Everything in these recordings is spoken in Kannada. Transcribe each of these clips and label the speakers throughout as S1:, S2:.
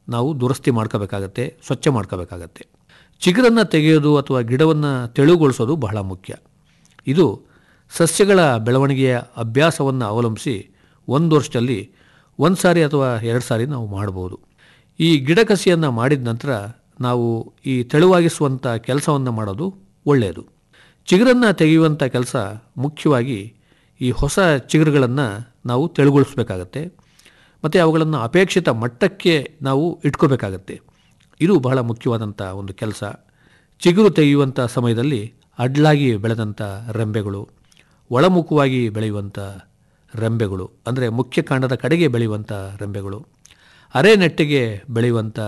S1: ನಾವು ದುರಸ್ತಿ ಮಾಡ್ಕೋಬೇಕಾಗತ್ತೆ ಸ್ವಚ್ಛ ಮಾಡ್ಕೋಬೇಕಾಗತ್ತೆ ಚಿಗುರನ್ನು ತೆಗೆಯೋದು ಅಥವಾ ಗಿಡವನ್ನು ತೆಳುಗೊಳಿಸೋದು ಬಹಳ ಮುಖ್ಯ ಇದು ಸಸ್ಯಗಳ ಬೆಳವಣಿಗೆಯ ಅಭ್ಯಾಸವನ್ನು ಅವಲಂಬಿಸಿ ಒಂದು ವರ್ಷದಲ್ಲಿ ಒಂದು ಸಾರಿ ಅಥವಾ ಎರಡು ಸಾರಿ ನಾವು ಮಾಡ್ಬೋದು ಈ ಗಿಡ ಕಸಿಯನ್ನು ಮಾಡಿದ ನಂತರ ನಾವು ಈ ತೆಳುವಾಗಿಸುವಂಥ ಕೆಲಸವನ್ನು ಮಾಡೋದು ಒಳ್ಳೆಯದು ಚಿಗುರನ್ನು ತೆಗೆಯುವಂಥ ಕೆಲಸ ಮುಖ್ಯವಾಗಿ ಈ ಹೊಸ ಚಿಗುರುಗಳನ್ನು ನಾವು ತೆಳುಗೊಳಿಸ್ಬೇಕಾಗತ್ತೆ ಮತ್ತು ಅವುಗಳನ್ನು ಅಪೇಕ್ಷಿತ ಮಟ್ಟಕ್ಕೆ ನಾವು ಇಟ್ಕೋಬೇಕಾಗತ್ತೆ ಇದು ಬಹಳ ಮುಖ್ಯವಾದಂಥ ಒಂದು ಕೆಲಸ ಚಿಗುರು ತೆಗೆಯುವಂಥ ಸಮಯದಲ್ಲಿ ಅಡ್ಲಾಗಿ ಬೆಳೆದಂಥ ರೆಂಬೆಗಳು ಒಳಮುಖವಾಗಿ ಬೆಳೆಯುವಂಥ ರೆಂಬೆಗಳು ಅಂದರೆ ಮುಖ್ಯ ಕಾಂಡದ ಕಡೆಗೆ ಬೆಳೆಯುವಂಥ ರೆಂಬೆಗಳು ಅರೆ ನೆಟ್ಟಿಗೆ ಬೆಳೆಯುವಂಥ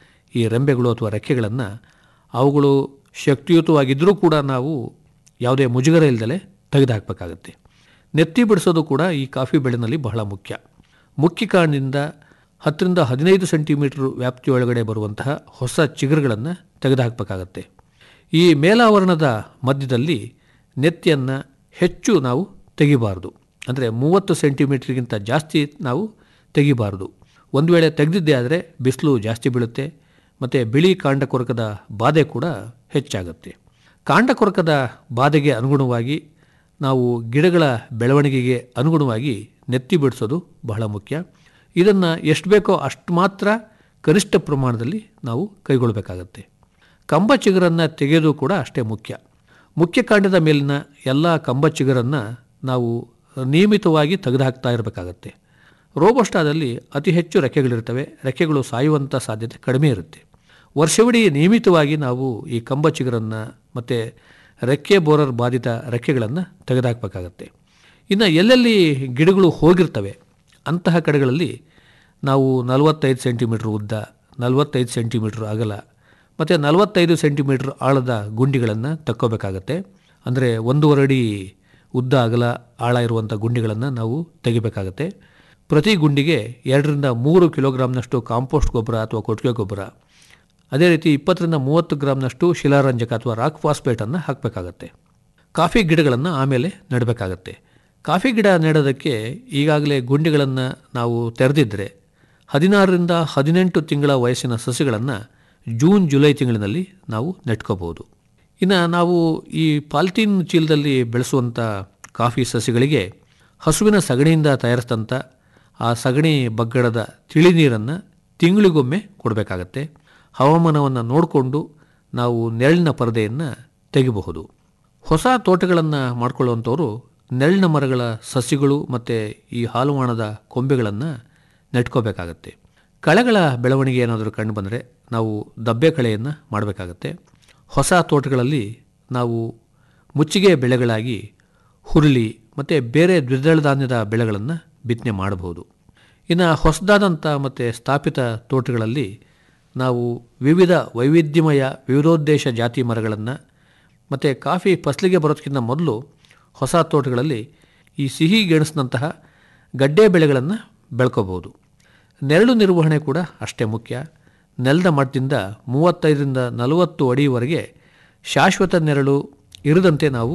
S1: ಈ ರೆಂಬೆಗಳು ಅಥವಾ ರೆಕ್ಕೆಗಳನ್ನು ಅವುಗಳು ಶಕ್ತಿಯುತವಾಗಿದ್ದರೂ ಕೂಡ ನಾವು ಯಾವುದೇ ಮುಜುಗರ ಇಲ್ಲದಲೆ ತೆಗೆದುಹಾಕಬೇಕಾಗತ್ತೆ ನೆತ್ತಿ ಬಿಡಿಸೋದು ಕೂಡ ಈ ಕಾಫಿ ಬೆಳೆನಲ್ಲಿ ಬಹಳ ಮುಖ್ಯ ಮುಖ್ಯ ಕಾಂಡದಿಂದ ಹತ್ತರಿಂದ ಹದಿನೈದು ಸೆಂಟಿಮೀಟರ್ ವ್ಯಾಪ್ತಿಯೊಳಗಡೆ ಬರುವಂತಹ ಹೊಸ ಚಿಗುರುಗಳನ್ನು ತೆಗೆದುಹಾಕಬೇಕಾಗತ್ತೆ ಈ ಮೇಲಾವರಣದ ಮಧ್ಯದಲ್ಲಿ ನೆತ್ತಿಯನ್ನು ಹೆಚ್ಚು ನಾವು ತೆಗಿಬಾರ್ದು ಅಂದರೆ ಮೂವತ್ತು ಸೆಂಟಿಮೀಟ್ರಿಗಿಂತ ಜಾಸ್ತಿ ನಾವು ತೆಗಿಬಾರ್ದು ಒಂದು ವೇಳೆ ತೆಗೆದಿದ್ದೇ ಆದರೆ ಬಿಸಿಲು ಜಾಸ್ತಿ ಬೀಳುತ್ತೆ ಮತ್ತು ಬಿಳಿ ಕಾಂಡ ಕೊರಕದ ಬಾಧೆ ಕೂಡ ಹೆಚ್ಚಾಗುತ್ತೆ ಕಾಂಡ ಕೊರಕದ ಬಾಧೆಗೆ ಅನುಗುಣವಾಗಿ ನಾವು ಗಿಡಗಳ ಬೆಳವಣಿಗೆಗೆ ಅನುಗುಣವಾಗಿ ನೆತ್ತಿ ಬಿಡಿಸೋದು ಬಹಳ ಮುಖ್ಯ ಇದನ್ನು ಎಷ್ಟು ಬೇಕೋ ಅಷ್ಟು ಮಾತ್ರ ಕನಿಷ್ಠ ಪ್ರಮಾಣದಲ್ಲಿ ನಾವು ಕೈಗೊಳ್ಳಬೇಕಾಗತ್ತೆ ಕಂಬ ಚಿಗುರನ್ನು ತೆಗೆಯೋದು ಕೂಡ ಅಷ್ಟೇ ಮುಖ್ಯ ಮುಖ್ಯ ಕಾಂಡದ ಮೇಲಿನ ಎಲ್ಲ ಕಂಬ ಚಿಗುರನ್ನು ನಾವು ನಿಯಮಿತವಾಗಿ ತೆಗೆದುಹಾಕ್ತಾ ಇರಬೇಕಾಗತ್ತೆ ರೋಬೋಸ್ಟಾದಲ್ಲಿ ಅತಿ ಹೆಚ್ಚು ರೆಕ್ಕೆಗಳಿರ್ತವೆ ರೆಕ್ಕೆಗಳು ಸಾಯುವಂಥ ಸಾಧ್ಯತೆ ಕಡಿಮೆ ಇರುತ್ತೆ ವರ್ಷವಿಡೀ ನಿಯಮಿತವಾಗಿ ನಾವು ಈ ಕಂಬ ಚಿಗುರನ್ನು ಮತ್ತು ರೆಕ್ಕೆ ಬೋರರ್ ಬಾಧಿತ ರೆಕ್ಕೆಗಳನ್ನು ತೆಗೆದುಹಾಕಬೇಕಾಗತ್ತೆ ಇನ್ನು ಎಲ್ಲೆಲ್ಲಿ ಗಿಡಗಳು ಹೋಗಿರ್ತವೆ ಅಂತಹ ಕಡೆಗಳಲ್ಲಿ ನಾವು ನಲವತ್ತೈದು ಸೆಂಟಿಮೀಟ್ರ್ ಉದ್ದ ನಲವತ್ತೈದು ಸೆಂಟಿಮೀಟ್ರ್ ಅಗಲ ಮತ್ತು ನಲವತ್ತೈದು ಸೆಂಟಿಮೀಟ್ರ್ ಆಳದ ಗುಂಡಿಗಳನ್ನು ತಕ್ಕೋಬೇಕಾಗತ್ತೆ ಅಂದರೆ ಒಂದೂವರೆ ಅಡಿ ಉದ್ದ ಅಗಲ ಆಳ ಇರುವಂಥ ಗುಂಡಿಗಳನ್ನು ನಾವು ತೆಗಿಬೇಕಾಗತ್ತೆ ಪ್ರತಿ ಗುಂಡಿಗೆ ಎರಡರಿಂದ ಮೂರು ಕಿಲೋಗ್ರಾಮ್ನಷ್ಟು ಕಾಂಪೋಸ್ಟ್ ಗೊಬ್ಬರ ಅಥವಾ ಕೊಟ್ಟಿಗೆ ಗೊಬ್ಬರ ಅದೇ ರೀತಿ ಇಪ್ಪತ್ತರಿಂದ ಮೂವತ್ತು ಗ್ರಾಮ್ನಷ್ಟು ಶಿಲಾರಂಜಕ ಅಥವಾ ರಾಕ್ ಫಾಸ್ಫೇಟನ್ನು ಹಾಕಬೇಕಾಗತ್ತೆ ಕಾಫಿ ಗಿಡಗಳನ್ನು ಆಮೇಲೆ ನೆಡಬೇಕಾಗತ್ತೆ ಕಾಫಿ ಗಿಡ ನೆಡೋದಕ್ಕೆ ಈಗಾಗಲೇ ಗುಂಡಿಗಳನ್ನು ನಾವು ತೆರೆದಿದ್ದರೆ ಹದಿನಾರರಿಂದ ಹದಿನೆಂಟು ತಿಂಗಳ ವಯಸ್ಸಿನ ಸಸಿಗಳನ್ನು ಜೂನ್ ಜುಲೈ ತಿಂಗಳಿನಲ್ಲಿ ನಾವು ನೆಟ್ಕೋಬೋದು ಇನ್ನು ನಾವು ಈ ಪಾಲಿಥೀನ್ ಚೀಲದಲ್ಲಿ ಬೆಳೆಸುವಂಥ ಕಾಫಿ ಸಸಿಗಳಿಗೆ ಹಸುವಿನ ಸಗಣಿಯಿಂದ ತಯಾರಿಸಿದಂಥ ಆ ಸಗಣಿ ಬಗ್ಗಡದ ತಿಳಿ ನೀರನ್ನು ತಿಂಗಳಿಗೊಮ್ಮೆ ಕೊಡಬೇಕಾಗತ್ತೆ ಹವಾಮಾನವನ್ನು ನೋಡಿಕೊಂಡು ನಾವು ನೆರಳಿನ ಪರದೆಯನ್ನು ತೆಗಿಬಹುದು ಹೊಸ ತೋಟಗಳನ್ನು ಮಾಡ್ಕೊಳ್ಳುವಂಥವರು ನೆರಳಿನ ಮರಗಳ ಸಸಿಗಳು ಮತ್ತು ಈ ಹಾಲುವಾಣದ ಕೊಂಬೆಗಳನ್ನು ನೆಟ್ಕೋಬೇಕಾಗತ್ತೆ ಕಳೆಗಳ ಬೆಳವಣಿಗೆ ಏನಾದರೂ ಕಂಡು ಬಂದರೆ ನಾವು ದಬ್ಬೆ ಕಳೆಯನ್ನು ಮಾಡಬೇಕಾಗತ್ತೆ ಹೊಸ ತೋಟಗಳಲ್ಲಿ ನಾವು ಮುಚ್ಚಿಗೆ ಬೆಳೆಗಳಾಗಿ ಹುರುಳಿ ಮತ್ತು ಬೇರೆ ದ್ವಿದಳ ಧಾನ್ಯದ ಬೆಳೆಗಳನ್ನು ಬಿತ್ತನೆ ಮಾಡಬಹುದು ಇನ್ನು ಹೊಸದಾದಂಥ ಮತ್ತು ಸ್ಥಾಪಿತ ತೋಟಗಳಲ್ಲಿ ನಾವು ವಿವಿಧ ವೈವಿಧ್ಯಮಯ ವಿವಿಧೋದ್ದೇಶ ಜಾತಿ ಮರಗಳನ್ನು ಮತ್ತು ಕಾಫಿ ಫಸಲಿಗೆ ಬರೋದಕ್ಕಿಂತ ಮೊದಲು ಹೊಸ ತೋಟಗಳಲ್ಲಿ ಈ ಸಿಹಿ ಗೆಣಸಿನಂತಹ ಗಡ್ಡೆ ಬೆಳೆಗಳನ್ನು ಬೆಳ್ಕೋಬೋದು ನೆರಳು ನಿರ್ವಹಣೆ ಕೂಡ ಅಷ್ಟೇ ಮುಖ್ಯ ನೆಲದ ಮಟ್ಟದಿಂದ ಮೂವತ್ತೈದರಿಂದ ನಲವತ್ತು ಅಡಿವರೆಗೆ ಶಾಶ್ವತ ನೆರಳು ಇರದಂತೆ ನಾವು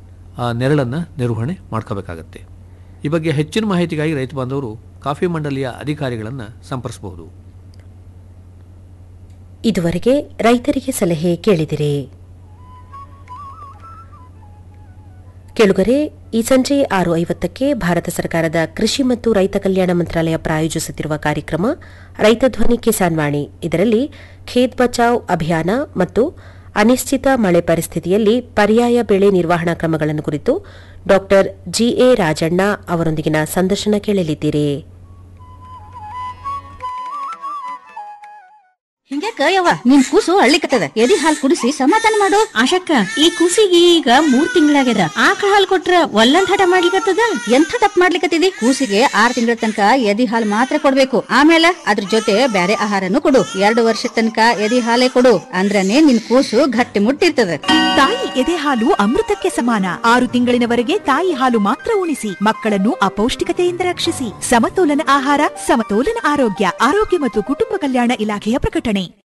S1: ಆ ನೆರಳನ್ನು ನಿರ್ವಹಣೆ ಮಾಡ್ಕೋಬೇಕಾಗತ್ತೆ ಈ ಬಗ್ಗೆ ಹೆಚ್ಚಿನ ಮಾಹಿತಿಗಾಗಿ ರೈತ ಬಾಂಧವರು ಕಾಫಿ ಮಂಡಳಿಯ ಅಧಿಕಾರಿಗಳನ್ನು ಸಂಪರ್ಸಬಹುದು
S2: ಇದುವರೆಗೆ ರೈತರಿಗೆ ಸಲಹೆ ಕೇಳಿದಿರಿ ಕೆಳುಗರೆ ಈ ಸಂಜೆ ಆರು ಐವತ್ತಕ್ಕೆ ಭಾರತ ಸರ್ಕಾರದ ಕೃಷಿ ಮತ್ತು ರೈತ ಕಲ್ಯಾಣ ಮಂತ್ರಾಲಯ ಪ್ರಾಯೋಜಿಸುತ್ತಿರುವ ಕಾರ್ಯಕ್ರಮ ರೈತ ಧ್ವನಿ ಕಿಸಾನ್ ವಾಣಿ ಇದರಲ್ಲಿ ಖೇತ್ ಬಚಾವ್ ಅಭಿಯಾನ ಮತ್ತು ಅನಿಶ್ಚಿತ ಮಳೆ ಪರಿಸ್ಥಿತಿಯಲ್ಲಿ ಪರ್ಯಾಯ ಬೆಳೆ ನಿರ್ವಹಣಾ ಕ್ರಮಗಳನ್ನು ಕುರಿತು ಡಾ ಜಿಎ ರಾಜಣ್ಣ ಅವರೊಂದಿಗಿನ ಸಂದರ್ಶನ ಕೇಳಲಿದ್ದೀರಿ
S3: ಹಿಂಗ್ಯಾಕ ಯವ್ವ ನಿನ್ ಕೂಸು ಅಳ್ಳಿಕತ್ತದ ಎದಿ ಹಾಲ್ ಕುಡಿಸಿ ಸಮಾಧಾನ ಮಾಡು
S4: ಆಶಕ್ಕ ಈ ಕೂಸಿಗೆ ಈಗ ಮೂರ್ ತಿಂಗಳಾಗ್ಯದ ಆಕಳ ಹಾಲ್ ಕೊಟ್ರ ಒಲ್ಲಂದ್ ಹಠ ಮಾಡ್ಲಿಕತ್ತದ
S3: ಎಂಥ ತಪ್ಪು ಮಾಡ್ಲಿಕತ್ತಿದಿ ಕೂಸಿಗೆ ಆರ್ ತಿಂಗಳ ತನಕ ಎದಿ ಹಾಲ್ ಮಾತ್ರ ಕೊಡ್ಬೇಕು ಆಮೇಲೆ ಅದ್ರ ಜೊತೆ ಬ್ಯಾರೆ ಆಹಾರನು ಕೊಡು ಎರಡು ವರ್ಷ ತನಕ ಎದಿ ಹಾಲೇ ಕೊಡು ಅಂದ್ರನೇ ನಿನ್ ಕೂಸು ಗಟ್ಟಿ ಮುಟ್ಟಿರ್ತದ
S5: ತಾಯಿ ಎದೆ ಹಾಲು ಅಮೃತಕ್ಕೆ ಸಮಾನ ಆರು ತಿಂಗಳಿನವರೆಗೆ ತಾಯಿ ಹಾಲು ಮಾತ್ರ ಉಣಿಸಿ ಮಕ್ಕಳನ್ನು ಅಪೌಷ್ಟಿಕತೆಯಿಂದ ರಕ್ಷಿಸಿ ಸಮತೋಲನ ಆಹಾರ ಸಮತೋಲನ ಆರೋಗ್ಯ ಆರೋಗ್ಯ ಮತ್ತು ಕುಟುಂಬ ಕಲ್ಯಾಣ ಇಲಾಖೆಯ ಪ್ರಕಟಣೆ